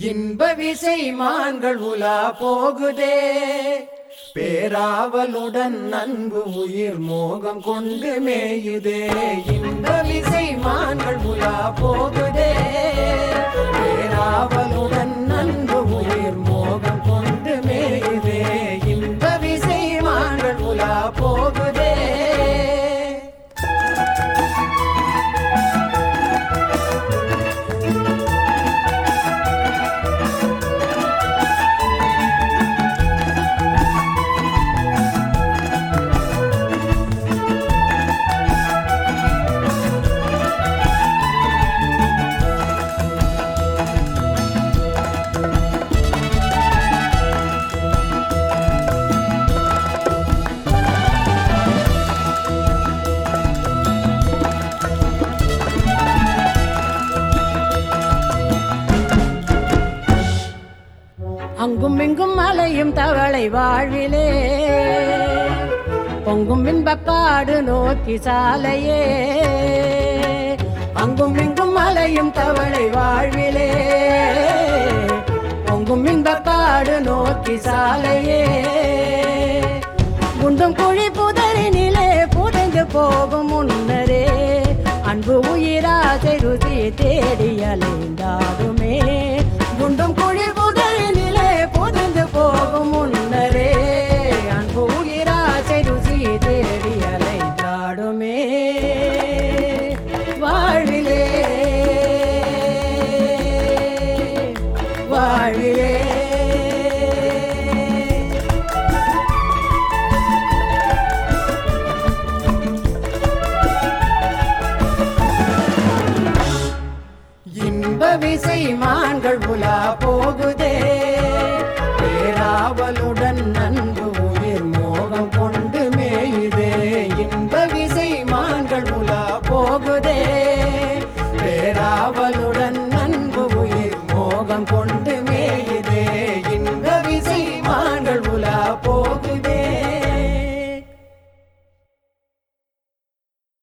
இன்ப விசை மான்கள் உலா போகுதே பேராவலுடன் அன்பு உயிர் மோகம் கொண்டு மேயுதே இன்ப விசை மான்கள் உலா போகுதே பேராவலுடன் அன்பு உயிர் மோகம் கொண்டு மேயுதே இன்ப விசை மான்கள் உலா போகுதே அங்கும் இங்கும் மலையும் தவளை வாழ்விலே பொங்கும் இன்பப்பாடு நோக்கி சாலையே அங்கும் இங்கும் மலையும் தவளை வாழ்விலே பொங்கும் இன்பப்பாடு நோக்கி சாலையே குண்டும் குழி புதரினிலே புதைந்து போகும் முன்னரே அன்பு உயிராசை ருசி தேடி அலைந்தாடுமே குண்டும் குழி புதரினிலே புதைந்து போகும் முன்னரே அன்பு உயிராசை ருசி தேடி அலைந்தாடுமே வாழ்விலே வாழ்விலே இன்ப விசை மான்கள் உலா போ